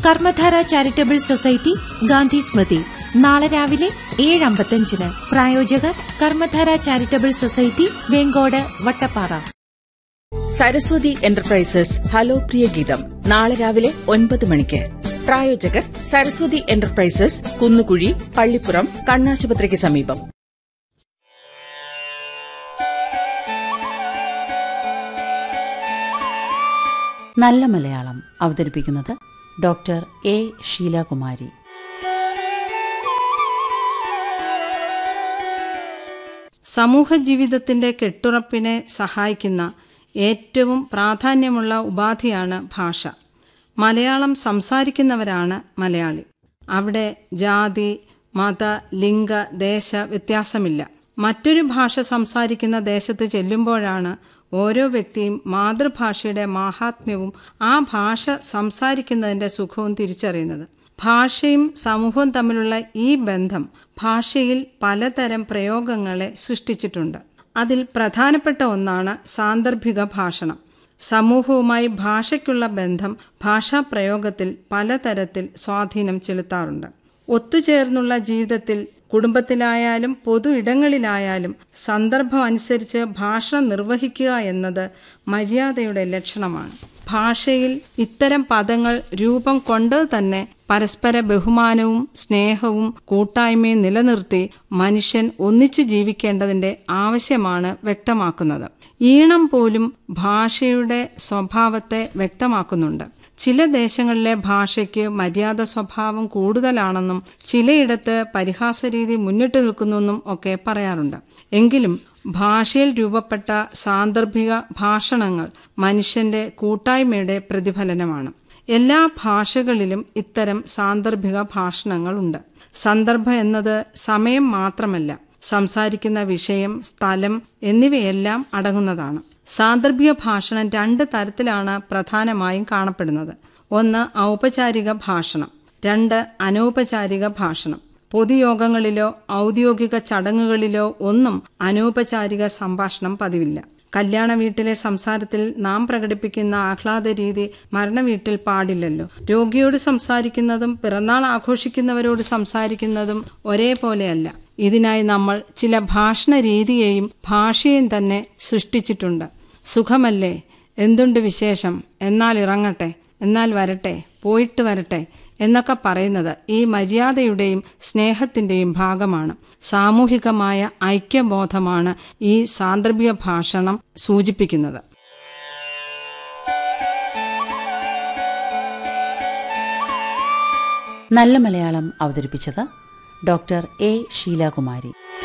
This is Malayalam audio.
കർമ്മധാര ചാരിറ്റബിൾ സൊസൈറ്റി ഗാന്ധി സ്മൃതി നാളെ രാവിലെ ഏഴ് അമ്പത്തഞ്ചിന് പ്രായോജകർ Karmadhara charitable society Vengode Vattappara Saraswati enterprises hello പ്രിയ ഗീതം നാളെ രാവിലെ ഒൻപത് മണിക്ക് പ്രായോജകർ സരസ്വതി എന്റർപ്രൈസസ് കുന്നുകുഴി പള്ളിപ്പുറം കണ്ണാശുപത്രിക്ക് സമീപം നല്ല മലയാളം അവതരിപ്പിക്കുന്നത് ഡോക്ടർ എ ഷീലാകുമാരി സമൂഹ ജീവിതത്തിന്റെ കെട്ടുറപ്പിനെ സഹായിക്കുന്ന ഏറ്റവും പ്രാധാന്യമുള്ള ഉപാധിയാണ് ഭാഷ മലയാളം സംസാരിക്കുന്നവരാണ് മലയാളി അവിടെ ജാതി മത ലിംഗ ദേശ വ്യത്യാസമില്ല മറ്റൊരു ഭാഷ സംസാരിക്കുന്ന ദേശത്ത് ചെല്ലുമ്പോഴാണ് ഓരോ വ്യക്തിയും മാതൃഭാഷയുടെ മാഹാത്മ്യവും ആ ഭാഷ സംസാരിക്കുന്നതിന്റെ സുഖവും തിരിച്ചറിയുന്നത് ഭാഷയും സമൂഹവും തമ്മിലുള്ള ഈ ബന്ധം ഭാഷയിൽ പലതരം പ്രയോഗങ്ങളെ സൃഷ്ടിച്ചിട്ടുണ്ട് അതിൽ പ്രധാനപ്പെട്ട ഒന്നാണ് സാന്ദർഭിക ഭാഷണം സമൂഹവുമായി ഭാഷയ്ക്കുള്ള ബന്ധം ഭാഷാ പ്രയോഗത്തിൽ പലതരത്തിൽ സ്വാധീനം ചെലുത്താറുണ്ട് ഒത്തുചേർന്നുള്ള ജീവിതത്തിൽ കുടുംബത്തിലായാലും പൊതു ഇടങ്ങളിലായാലും സന്ദർഭം അനുസരിച്ച് ഭാഷണം നിർവഹിക്കുക എന്നത് മര്യാദയുടെ ലക്ഷണമാണ് ഭാഷയിൽ ഇത്തരം പദങ്ങൾ രൂപം കൊണ്ട് തന്നെ പരസ്പര ബഹുമാനവും സ്നേഹവും കൂട്ടായ്മയും നിലനിർത്തി മനുഷ്യൻ ഒന്നിച്ചു ജീവിക്കേണ്ടതിന്റെ ആവശ്യമാണ് വ്യക്തമാക്കുന്നത് ഈണം പോലും ഭാഷയുടെ സ്വഭാവത്തെ വ്യക്തമാക്കുന്നുണ്ട് ചില ദേശങ്ങളിലെ ഭാഷയ്ക്ക് മര്യാദ സ്വഭാവം കൂടുതലാണെന്നും ചിലയിടത്ത് പരിഹാസരീതി മുന്നിട്ട് നിൽക്കുന്നെന്നും ഒക്കെ പറയാറുണ്ട് എങ്കിലും ഭാഷയിൽ രൂപപ്പെട്ട സാന്ദർഭിക ഭാഷണങ്ങൾ മനുഷ്യന്റെ കൂട്ടായ്മയുടെ പ്രതിഫലനമാണ് എല്ലാ ഭാഷകളിലും ഇത്തരം സാന്ദർഭിക ഭാഷണങ്ങളുണ്ട് സന്ദർഭം എന്നത് സമയം മാത്രമല്ല സംസാരിക്കുന്ന വിഷയം സ്ഥലം എന്നിവയെല്ലാം അടങ്ങുന്നതാണ് സാന്ദർഭിക ഭാഷണം രണ്ട് തരത്തിലാണ് പ്രധാനമായും കാണപ്പെടുന്നത് ഒന്ന് ഔപചാരിക ഭാഷണം രണ്ട് അനൗപചാരിക ഭാഷണം പൊതുയോഗങ്ങളിലോ ഔദ്യോഗിക ചടങ്ങുകളിലോ ഒന്നും അനൗപചാരിക സംഭാഷണം പതിവില്ല കല്യാണ വീട്ടിലെ സംസാരത്തിൽ നാം പ്രകടിപ്പിക്കുന്ന ആഹ്ലാദ രീതി മരണവീട്ടിൽ പാടില്ലല്ലോ രോഗിയോട് സംസാരിക്കുന്നതും പിറന്നാൾ ആഘോഷിക്കുന്നവരോട് സംസാരിക്കുന്നതും ഒരേപോലെയല്ല ഇതിനായി നമ്മൾ ചില ഭാഷണ രീതിയെയും ഭാഷയെയും തന്നെ സൃഷ്ടിച്ചിട്ടുണ്ട് സുഖമല്ലേ എന്തുണ്ട് വിശേഷം എന്നാൽ ഇറങ്ങട്ടെ എന്നാൽ വരട്ടെ പോയിട്ട് വരട്ടെ എന്നൊക്കെ പറയുന്നത് ഈ മര്യാദയുടെയും സ്നേഹത്തിന്റെയും ഭാഗമാണ് സാമൂഹികമായ ഐക്യബോധമാണ് ഈ സാന്ദർഭിക ഭാഷണം സൂചിപ്പിക്കുന്നത് നല്ല മലയാളം അവതരിപ്പിച്ചത് ഡോക്ടർ എ ഷീലാകുമാരി